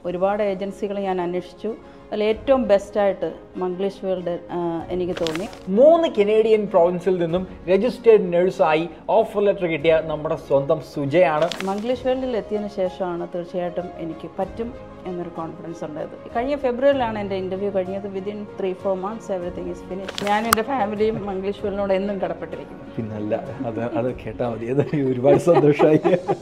ഒരുപാട് ഏജൻസികൾ ഞാൻ അന്വേഷിച്ചു അതിൽ ഏറ്റവും ബെസ്റ്റായിട്ട് മംഗ്ലീഷ് വേൾഡ് ആ, എനിക്ക് തോന്നി മൂന്ന് കനേഡിയൻ പ്രോവിൻസിൽ നിന്നും രജിസ്റ്റേർഡ് നഴ്സായി ഓഫർ ലെറ്റർ കിട്ടിയ നമ്മുടെ സ്വന്തം സുജയാണ് മംഗ്ലീഷ് വേൾഡിൽ എത്തിയതിന് ശേഷമാണ് തീർച്ചയായിട്ടും എനിക്ക് പറ്റും എന്നൊരു കോൺഫിഡൻസ് ഉണ്ടായത് കഴിഞ്ഞ ഫെബ്രുവരിയിലാണ് എൻ്റെ ഇൻ്റർവ്യൂ കഴിഞ്ഞത് within three four months everything is finish ഞാനും എൻ്റെ ഫാമിലിയും മംഗ്ലീഷ് വേൾഡിനോട് എന്നും കടപ്പെട്ടിരിക്കുന്നു പിന്നല്ല അത് അത് കേട്ടാൽ മതി അത് ഒരുപാട് സന്തോഷമായി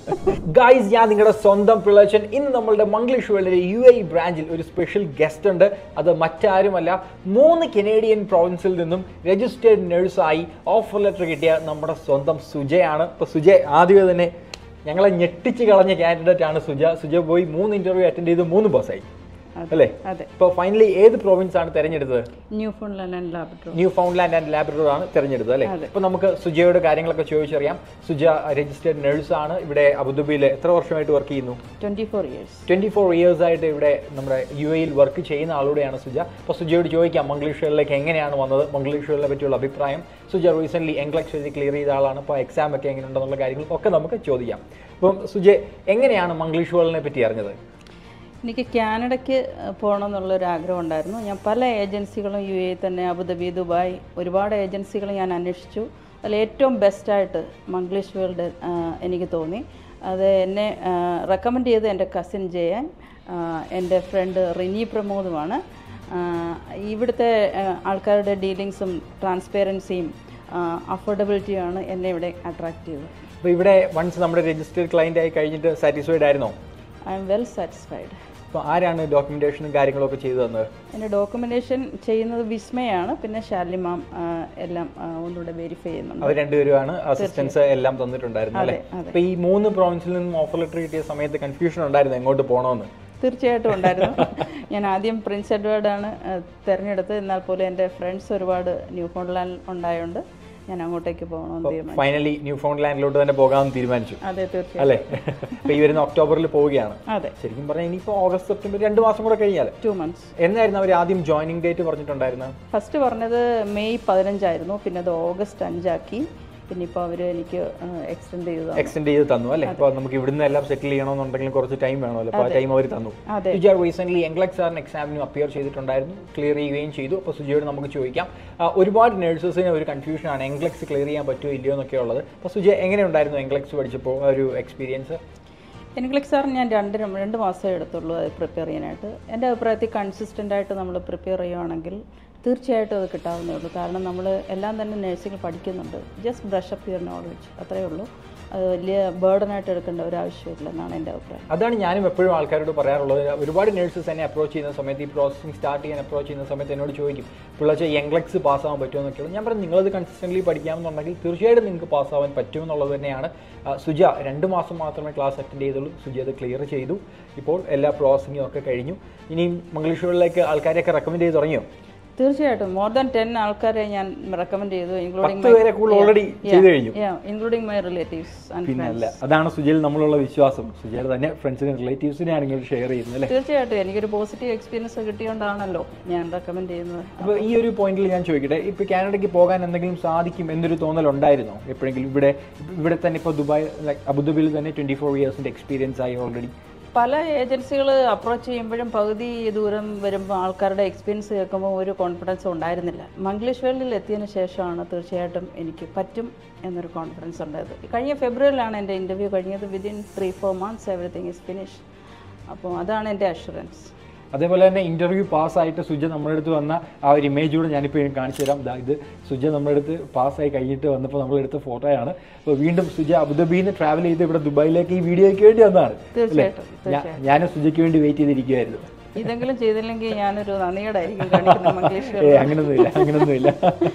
ഗായ്സ് ഞാൻ നിങ്ങളുടെ സ്വന്തം പിള്ളച്ചൻ ഇന്ന് നമ്മളുടെ മംഗ്ലീഷ് വേൾഡിലെ യു എ ബ്രാഞ്ചിൽ ഒരു സ്പെഷ്യൽ ഗസ്റ്റ് ഉണ്ട് അത് മറ്റാരുമല്ല മൂന്ന് കനേഡിയൻ പ്രോവിൻസിൽ നിന്നും രജിസ്റ്റേർഡ് നഴ്സായി ഓഫർ ലെറ്റർ കിട്ടിയ നമ്മുടെ സ്വന്തം സുജയാണ് അപ്പോൾ സുജയ് ആദ്യമേ തന്നെ ഞങ്ങളെ ഞെട്ടിച്ച് കളഞ്ഞ കാൻഡിഡേറ്റ് ആണ് സുജ സുജ പോയി മൂന്ന് ഇന്റർവ്യൂ അറ്റൻഡ് ചെയ്ത് മൂന്ന് പാസ്സായി അല്ലേ അതെ ഇപ്പോൾ ഫൈനലി ഏത് പ്രോവിൻസ് ആണ് തിരഞ്ഞെടുത്തത് Newfoundland and laboratory Newfoundland and Labrador ആണ് തിരഞ്ഞെടുത്തത് അല്ലേ അതെ. അപ്പോൾ നമുക്ക് സുജയുടെ കാര്യങ്ങളൊക്കെ ചോദിച്ചറിയാം സുജ രജിസ്റ്റേർഡ് നഴ്സ് ആണ് ഇവിടെ അബുദാബിയിൽ എത്ര വർഷമായിട്ട് വർക്ക് ചെയ്യുന്നു twenty four years twenty four years ആയിട്ട് ഇവിടെ നമ്മുടെ യു എയിൽ വർക്ക് ചെയ്യുന്ന ആളൂടെയാണ് സുജ അപ്പോൾ സുജയോട് ചോദിക്കാം മംഗ്ലീഷുകളിലേക്ക് എങ്ങനെയാണ് വന്നത് മംഗ്ലീഷുകളിനെ പറ്റിയുള്ള അഭിപ്രായം സുജ റീസെന്റ് എംഗ്ലീഷ് എഴുതി ക്ലിയർ ചെയ്ത ആളാണ് അപ്പോൾ എക്സാം ഒക്കെ എങ്ങനെയുണ്ടെന്നുള്ള കാര്യങ്ങൾ ഒക്കെ നമുക്ക് ചോദിക്കാം അപ്പം സുജ എങ്ങനെയാണ് മംഗ്ലീഷുകളിനെ പറ്റി അറിഞ്ഞത് എനിക്ക് കാനഡയ്ക്ക് പോകണം എന്നുള്ളൊരു ആഗ്രഹം ഉണ്ടായിരുന്നു ഞാൻ പല ഏജൻസികളും യു എ തന്നെ അബുദാബി ദുബായ് ഒരുപാട് ഏജൻസികൾ ഞാൻ അന്വേഷിച്ചു അതിൽ ഏറ്റവും ബെസ്റ്റായിട്ട് മംഗ്ലീഷ് വേൾഡ് ആ, എനിക്ക് തോന്നി അത് എന്നെ റെക്കമെൻഡ് ചെയ്ത് എൻ്റെ കസിൻ ജയൻ ആ, എൻ്റെ ഫ്രണ്ട് റിനി പ്രമോദുമാണ് ആ, ഇവിടുത്തെ ആ, ആൾക്കാരുടെ ഡീലിങ്സും ട്രാൻസ്പെറൻസിയും അഫോർഡബിലിറ്റിയുമാണ് എന്നെ ഇവിടെ അട്രാക്റ്റ് ചെയ്തത് അപ്പോൾ ഇവിടെ വൺസ് നമ്മുടെ രജിസ്റ്റേർഡ് ക്ലയൻ്റ് ആയി കഴിഞ്ഞിട്ട് സാറ്റിസ്ഫൈഡ് ആയിരുന്നോ ഐ എം വെൽ സാറ്റിസ്ഫൈഡ് അപ്പോൾ ആരാണ് ഡോക്യുമെൻറ്റേഷനും കാര്യങ്ങളൊക്കെ ചെയ്തു തന്നത് എൻ്റെ ഡോക്യുമെൻറ്റേഷൻ ചെയ്യുന്നത് വിസ്മയാണ് പിന്നെ ശാലിനി മാം ആ, എല്ലാം ആ, ഒന്നുകൂടെ വെരിഫൈ ചെയ്യുന്നുണ്ട് അവർ രണ്ടുപേരുമാണ് അസിസ്റ്റൻസ് എല്ലാം തന്നിട്ടുണ്ടായിരുന്നു അല്ലേ അതെ, അതെ. അപ്പൊ ഈ മൂന്ന് പ്രോവിൻസിൽ നിന്നും ഓഫർ ലെറ്റർ കിട്ടിയ സമയത്ത് കൺഫ്യൂഷൻ ഉണ്ടായിരുന്നു എങ്ങോട്ട് പോകണമെന്ന് തീർച്ചയായിട്ടും ഉണ്ടായിരുന്നു ഞാൻ ആദ്യം പ്രിൻസ് എഡ്വേർഡാണ് ആ, തിരഞ്ഞെടുത്തത് എന്നാൽ പോലും എൻ്റെ ഫ്രണ്ട്സ് ഒരുപാട് ന്യൂ ഫോൺലാൻഡ് ഉണ്ടായതുകൊണ്ട് ഞാൻ അങ്ങോട്ടേക്ക് പോകണമെന്ന് തീരുമാനിച്ചു ഫൈനലി ന്യൂ ഫോൺലാൻഡിലോട്ട് തന്നെ പോകാമെന്ന് തീരുമാനിച്ചു അതെ തീർച്ചയായും അല്ലേ അപ്പൊ ഈ വരുന്ന ഒക്ടോബറിൽ പോവുകയാണ് അതെ ശരിക്കും പറഞ്ഞാൽ ഇനിയിപ്പോൾ ഓഗസ്റ്റ് സെപ്റ്റംബർ രണ്ട് മാസം കൂടെ കഴിഞ്ഞാൽ ടു മന്ത്സ് എന്നായിരുന്നു അവർ ആദ്യം ജോയിനിങ് ഡേറ്റ് പറഞ്ഞിട്ടുണ്ടായിരുന്നത് ഫസ്റ്റ് പറഞ്ഞത് മെയ് പതിനഞ്ചായിരുന്നു പിന്നെ അത് ഓഗസ്റ്റ് അഞ്ചാക്കി പിന്നെ ഇപ്പോൾ അവർ എനിക്ക് എക്സ്റ്റെൻഡ് ചെയ്തതാണ് എക്സ്റ്റെൻഡ് ചെയ്ത് തന്നു അല്ലേ അപ്പോൾ നമുക്ക് ഇവിടുന്ന് എല്ലാം സെറ്റിൽ ചെയ്യണമെന്നുണ്ടെങ്കിൽ കുറച്ച് ടൈം വേണമല്ലോ അപ്പോൾ ആ ടൈം അവർ തന്നു അതെ സുജ റീസെന്റ് എംഗ്ലക്സ് സാറിന് എക്സാമിന് അപ്പിയർ ചെയ്തിട്ടുണ്ടായിരുന്നു ക്ലിയർ ചെയ്യുകയും ചെയ്തു അപ്പോൾ സുജയോട് നമുക്ക് ചോദിക്കാം ആ, ഒരുപാട് നഴ്സസിന് ഒരു കൺഫ്യൂഷനാണ് എംഗ്ലക്സ് ക്ലിയർ ചെയ്യാൻ പറ്റുമോ ഇല്ലയോ എന്നൊക്കെ ഉള്ളത് അപ്പോൾ സുജ എങ്ങനെയുണ്ടായിരുന്നു എംഗ്ലക്സ് പഠിച്ചപ്പോൾ ആ ഒരു എക്സ്പീരിയൻസ് എനിക്ക് സാർ ഞാൻ രണ്ട് രണ്ട് മാസമേ എടുത്തുള്ളൂ അത് പ്രിപ്പയർ ചെയ്യാനായിട്ട് എൻ്റെ അഭിപ്രായത്തിൽ കൺസിസ്റ്റൻ്റ് ആയിട്ട് നമ്മൾ പ്രിപ്പയർ ചെയ്യുവാണെങ്കിൽ തീർച്ചയായിട്ടും അത് കിട്ടാവുന്നേ ഉള്ളൂ കാരണം നമ്മൾ എല്ലാം തന്നെ നഴ്സിംഗ് പഠിക്കുന്നുണ്ട് just brush up your knowledge അത്രയേ ഉള്ളൂ അത് വലിയ ബേർഡനായിട്ട് എടുക്കേണ്ട ഒരു ആവശ്യമില്ല എന്നാണ് എൻ്റെ അഭിപ്രായം അതാണ് ഞാനും എപ്പോഴും ആൾക്കാരോട് പറയാറുള്ളത് ഒരുപാട് നഴ്സസ് എന്നെ അപ്രോച്ച് ചെയ്യുന്ന സമയത്ത് ഈ പ്രോസസ്സിംഗ് സ്റ്റാർട്ട് ചെയ്യാൻ അപ്രോച്ച് ചെയ്യുന്ന സമയത്ത് എന്നോട് ചോദിക്കും പിള്ളേച്ച എംഗ്ലക്സ് പാസ്സാവാൻ പറ്റുമോ എന്നൊക്കെയുള്ളത് ഞാൻ പറഞ്ഞു നിങ്ങളത് കൺസിസ്റ്റൻ്റ്ലി പഠിക്കാമെന്നുണ്ടെങ്കിൽ തീർച്ചയായിട്ടും നിങ്ങൾക്ക് പാസ്സാവാൻ പറ്റുമെന്നുള്ളത് തന്നെയാണ് ആ, സുജ രണ്ട് മാസം മാത്രമേ ക്ലാസ് അറ്റൻഡ് ചെയ്തുള്ളൂ സുജ അത് ക്ലിയർ ചെയ്തു ഇപ്പോൾ എല്ലാ പ്രോസസ്സിങ്ങും ഒക്കെ കഴിഞ്ഞു ഇനിയും മംഗ്ലീഷുകളിലേക്ക് ആൾക്കാരെയൊക്കെ റെക്കമെൻഡ് ചെയ്ത് തുടങ്ങിയോ തീർച്ചയായിട്ടും മോർ ദാൻ ടെൻ ആൾക്കാരെ ഞാൻ റെക്കമെൻഡ് ചെയ്തു പത്ത് പേരെ കൂടുതൽ ഓൾറെഡി ചെയ്ത് കഴിഞ്ഞു ഇൻക്ലൂഡിങ് മൈ റിലേറ്റീവ്സ് ആൻഡ് പിന്നല്ല അതാണ് സുജയിൽ നമ്മളുള്ള വിശ്വാസം സുജയുടെ തന്നെ ഫ്രണ്ട്സിനും റിലേറ്റീവ്സിനെയാണ് ഇങ്ങോട്ട് ഷെയർ ചെയ്യുന്നത് അല്ലേ തീർച്ചയായിട്ടും എനിക്കൊരു പോസിറ്റീവ് എക്സ്പീരിയൻസ് കിട്ടിയോണ്ടാണല്ലോ ഞാൻ റെക്കമെൻഡ് ചെയ്യുന്നത് അപ്പോൾ ഈ ഒരു പോയിന്റിൽ ഞാൻ ചോദിക്കട്ടെ ഇപ്പോൾ കാനഡയ്ക്ക് പോകാൻ എന്തെങ്കിലും സാധിക്കും എന്നൊരു തോന്നലുണ്ടായിരുന്നോ എപ്പോഴെങ്കിലും ഇവിടെ ഇവിടെ തന്നെ ഇപ്പോൾ ദുബായ് ലൈക്ക് അബുദാബിയിൽ തന്നെ ട്വൻറ്റി ഫോർ ഇയേഴ്സിൻ്റെ എക്സ്പീരിയൻസ് ആയി ഓൾറെഡി പല ഏജൻസികൾ അപ്രോച്ച് ചെയ്യുമ്പോഴും പകുതി ദൂരം വരുമ്പോൾ ആൾക്കാരുടെ എക്സ്പീരിയൻസ് കേൾക്കുമ്പോൾ ഒരു കോൺഫിഡൻസ് ഉണ്ടായിരുന്നില്ല മംഗ്ലീഷ് വേൾഡിൽ എത്തിയതിന് ശേഷമാണ് തീർച്ചയായിട്ടും എനിക്ക് പറ്റും എന്നൊരു കോൺഫിഡൻസ് ഉണ്ടായത് കഴിഞ്ഞ ഫെബ്രുവരിയിലാണ് എൻ്റെ ഇൻ്റർവ്യൂ കഴിഞ്ഞത് within three four months everything is finish അപ്പോൾ അതാണ് എൻ്റെ അഷുറൻസ് അതേപോലെ തന്നെ ഇൻ്റർവ്യൂ പാസ്സായിട്ട് സുജ നമ്മുടെ അടുത്ത് വന്ന ആ ഒരു ഇമേജ് കൂടെ ഞാനിപ്പോൾ കാണിച്ചു തരാം ദാ ഇത് സുജ നമ്മുടെ അടുത്ത് പാസ്സായി കഴിഞ്ഞിട്ട് വന്നപ്പോൾ നമ്മളെടുത്ത ഫോട്ടോയാണ് അപ്പോൾ വീണ്ടും സുജ അബുദാബിയിൽ നിന്ന് ട്രാവൽ ചെയ്ത് ഇവിടെ ദുബായിലേക്ക് ഈ വീഡിയോയ്ക്ക് വേണ്ടി വന്നതാണ് അല്ലേ തീർച്ചയായിട്ടും ഞാ- ഞാനും സുജയ്ക്ക് വേണ്ടി വെയിറ്റ് ചെയ്തിരിക്കുമായിരുന്നു ഇതെങ്കിലും ചെയ്തില്ലെങ്കിൽ ഞാനൊരു നന്ദിയോടായിരിക്കും കാണിക്കുന്നത് മംഗ്ലീഷ് ഏ അങ്ങനൊന്നുമില്ല അങ്ങനൊന്നുമില്ല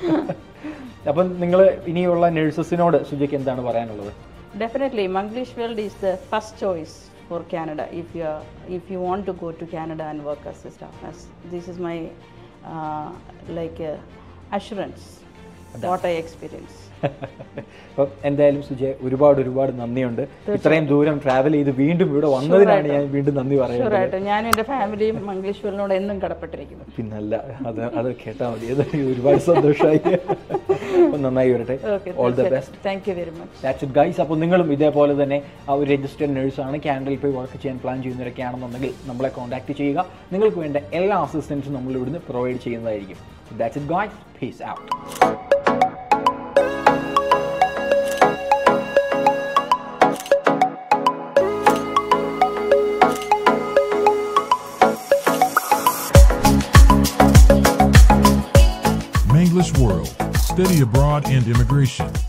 അപ്പം നിങ്ങൾ ഇനിയുള്ള നഴ്സസിനോട് സുജയ്ക്ക് എന്താണ് പറയാനുള്ളത് Definitely, Manglish World is the first choice for Canada if you are, if you want to go to Canada and work as a staff nurse. This is my uh, like uh, assurance what I experience. അപ്പം എന്തായാലും സുജയ് ഒരുപാട് ഒരുപാട് നന്ദിയുണ്ട് ഇത്രയും ദൂരം travel ചെയ്ത് വീണ്ടും ഇവിടെ വന്നതിനാണ് ഞാൻ വീണ്ടും നന്ദി പറയുന്നത് ഷുവറായിട്ട് ഞാനും എൻ്റെ ഫാമിലിയും മംഗ്ലീഷ് വേൾഡിനോട് എന്നും കടപ്പെട്ടിരിക്കുന്നു പിന്നല്ല അത് അത് കേട്ടാൽ മതി അത് ഒരുപാട് സന്തോഷമായി അപ്പം നന്നായി വരട്ടെ okay all the best thank you very much that's it guys അപ്പോൾ നിങ്ങളും ഇതേപോലെ തന്നെ ആ ഒരു രജിസ്റ്റേഡ് നഴ്സാണ് കാനഡയിൽ പോയി വർക്ക് ചെയ്യാൻ പ്ലാൻ ചെയ്യുന്നവരൊക്കെയാണെന്നുണ്ടെങ്കിൽ നമ്മളെ കോൺടാക്ട് ചെയ്യുക നിങ്ങൾക്ക് വേണ്ട എല്ലാ അസിസ്റ്റൻസും നമ്മൾ ഇവിടുന്ന് പ്രൊവൈഡ് ചെയ്യുന്നതായിരിക്കും that's it guys peace out Manglish World Study Abroad and Immigration.